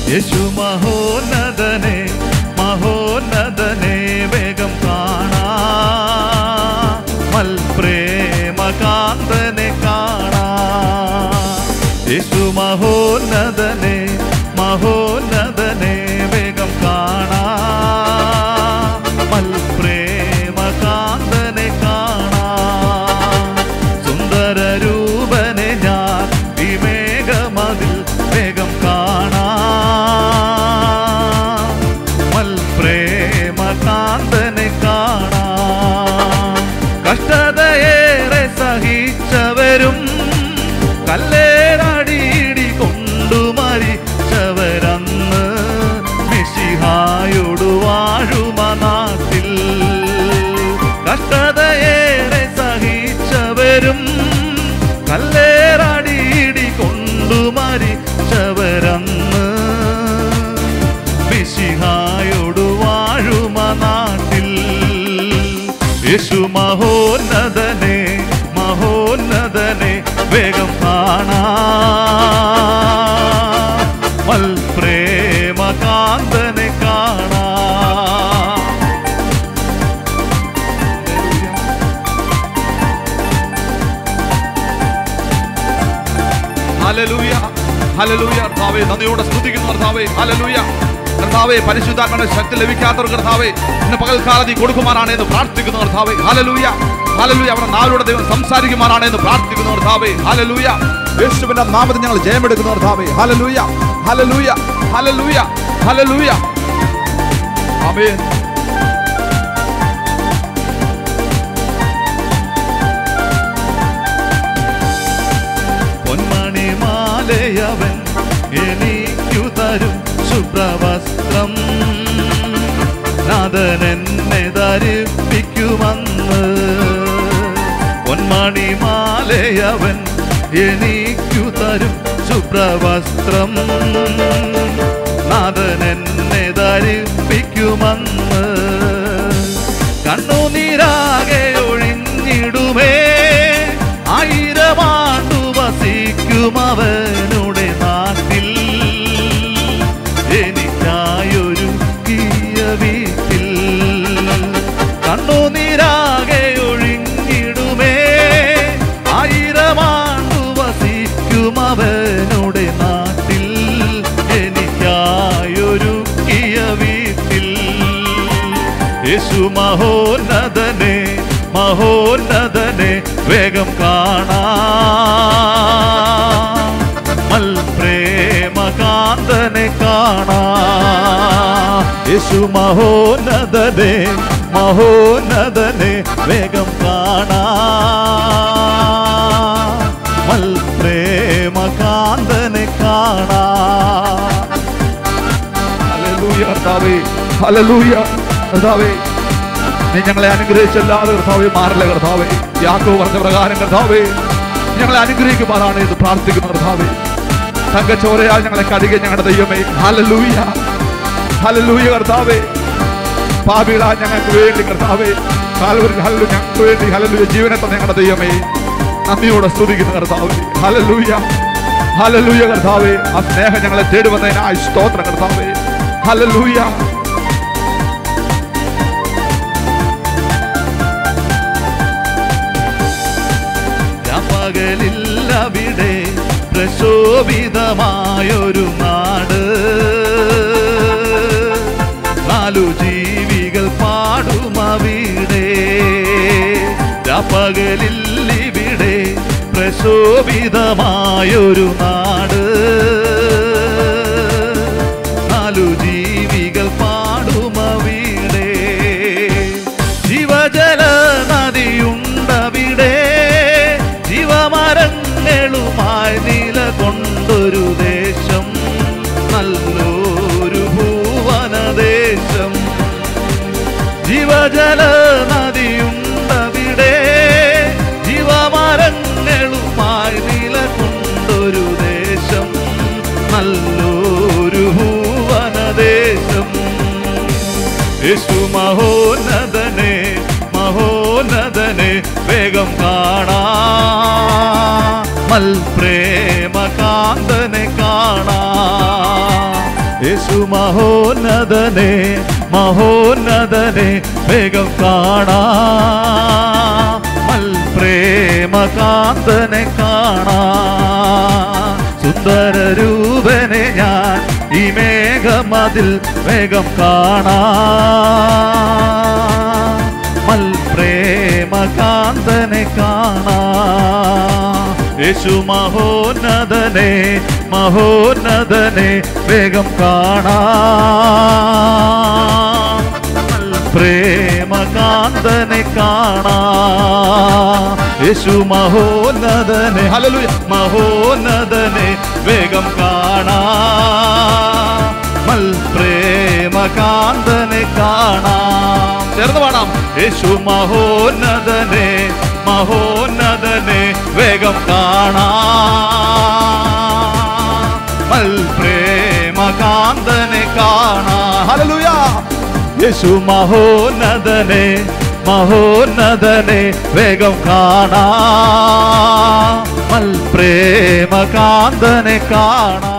യേശു മഹോന്നതനെ മഹോന്നതനെ വേഗം കാണാ മൽപ്രേമകാന്തനെ കാണാ യേശു മഹോന്നതനെ മഹോന്നതനെ വേഗം കാണാ മൽപ്രേമകാന്തനെ കാണാ സുന്ദര രൂപനെ ഞാൻ ഈ മേഘമതിൽ വേഗം കാണാ മൽപ്രേമകാന്തനെ കാണാ കഷ്ടതയേറെ സഹിച്ചവരും കല്ലേറടിയിടി കൊണ്ടു മരിച്ചവരന്ന് മിശിഹായോടു വാഴുമ നാട്ടിൽ കഷ്ടതയേറെ സഹിച്ചവരും കല്ലേറടിയിടി കൊണ്ടു മരിച്ചവരന്ന് മിശിഹായോടു വാഴുമ നാട്ടിൽ യേശു മഹോന്നതനെ മഹോന്നതനെ വേഗം കാണാ മൽപ്രേമകാന്തനെ കാണാ ഹല്ലേലൂയ ഹല്ലേലൂയ കർത്താവേ നന്ദിയോടെ സ്തുതിക്കുന്നു കർത്താവേ ഹല്ലേലൂയ കർത്താവേ പരിശുദ്ധാത്മാവിന്റെ ശക്തി ലഭിക്കാത്തവർ കർത്താവേ ഇന്ന് പകൽക്കാലത്ത് ഈ കൊടുക്കുമാറാണ് എന്ന് പ്രാർത്ഥിക്കുന്നു കർത്താവേ ഹല്ലേലൂയ ഹല്ലേലൂയ അവരുടെ നാവിലൂടെ ദൈവം സംസാരിക്കുമാറാണ് എന്ന് പ്രാർത്ഥിക്കുന്നു കർത്താവേ ഹല്ലേലൂയ യേശുവിന്റെ നാമത്തിൽ ഞങ്ങൾ ജയമെടുക്കുന്നു കർത്താവേ ഹല്ലേലൂയ ഹല്ലേലൂയ ഹല്ലേലൂയ ഹല്ലേലൂയ ആമേൻ പൊന്മണി മാലയവൻ എനിക്കു തരും ശുഭ്രവസ്ത്രം നാഥൻ എന്നെ ധരിപ്പിക്കുമെന്ന് പൊന്മണി മാലയവൻ എനിക്കു തരും ശുഭ്രവസ്ത്രം നാഥൻ എന്നെ ധരിപ്പിക്കുമെന്ന് കണ്ണുനീരാകെ ഒഴിഞ്ഞിടുമേ ആയിരമാണ്ടു വസിക്കും അവനുടെ നാട്ടിൽ എനിക്കായൊരു കീയ വീട്ടിൽ കണ്ണുനീരാകെ ഒഴിഞ്ഞിടുമേ ആയിരമാണ്ടു വസിക്കും അവനുടെ നാട്ടിൽ എനിക്കായൊരു കീയ വീട്ടിൽ യേശു മഹോന്നതനെ മഹോന്നതനെ വേഗം കാണാ മൽപ്രേമകാന്തനെ കാണാ യേശു മഹോന്നതനെ മഹോന്നതനെ വേഗം കാണാ മൽപ്രേമകാന്തനെ കാണാ ഹല്ലേലൂയ കർത്താവേ ഹല്ലേലൂയ കർത്താവേ നീ ഞങ്ങളെ അനുഗ്രഹിച്ചല്ലാതെ കർത്താവേ മാറില്ല കർത്താവേ യാക്കോ പറഞ്ഞ പ്രകാരം കർത്താവേ ഞങ്ങളെ അനുഗ്രഹിക്കുമാറാണ് ഇത് പ്രാർത്ഥിക്കുന്ന കർത്താവേ തങ്കച്ചോരയാൽ ഞങ്ങളെ കഴുകി ഞങ്ങളുടെ ദൈവമേ ഹല്ലേലൂയ ഹല്ലേലൂയ കർത്താവേ പാപികളാ ഞങ്ങൾക്ക് വേണ്ടി കർത്താവേ കാൽവരി ഹല്ലു ഞങ്ങൾക്ക് വേണ്ടി ഹല്ലേലൂയ ജീവനെ തന്നെ ഞങ്ങളുടെ ദൈവമേ നന്ദിയോടെ സ്തുതിക്കുന്ന കർത്താവേ ഹല്ലേലൂയ ഹല്ലേലൂയ കർത്താവേ ആ സ്നേഹം ഞങ്ങളെ തേടി വന്നതിനായി സ്തോത്രം കർത്താവേ ഹല്ലേലൂയ പകലില്ലവിടെ പ്രശോഭിതമായൊരു നാട് നാലു ജീവികൾ പാടുമവിടെ പകലില്ലിവിടെ പ്രശോഭിതമായൊരു നാട് നാലു ജീവികൾ പാടുമവിടെ ജീവജല നദിയുണ്ടവിടെ ജീവമരങ്ങളുമായി നിലകൊണ്ടൊരു ദേശം നല്ലൊരു ഭൂവനദേശം ജീവജല നദിയുണ്ടവിടെ ജീവമരങ്ങളുമായി നിലകൊണ്ടൊരു ദേശം നല്ലൊരു ഭൂവനദേശം യേശു മഹോന്നതനെ മഹോന്നതനെ വേഗം കാണാ മൽ പ്രേമകാന്തനെ കാണാ മഹോന്നതനെ മഹോന്നതനെ വേഗം കാണാ മൽ പ്രേമകാന്തനെ കാണാ സുന്ദര രൂപനെ ഞാൻ ഈ മേഘമതിൽ വേഗം കാണാ മൽ പ്രേമകാന്തനെ കാണാ യേശു മഹോന്നതനെ മഹോന്നതനെ വേഗം കാണാ പ്രേമകാന്തനെ കാണാ യേശു മഹോന്നതനെ ഹല്ലേലൂയ മഹോന്നതനെ വേഗം കാണാ മൽ പ്രേമകാന്തനെ കാണാം ചേർന്ന് പാടാം യേശു മഹോന്നതനെ മഹോന്നതനെ വേഗം കാണാ മൽ പ്രേമകാന്തനെ കാണാ ഹല്ലേലൂയ യേശു മഹോന്നതനെ മഹോന്നതനെ വേഗം കാണാ മൽ പ്രേമകാന്തനെ കാണാ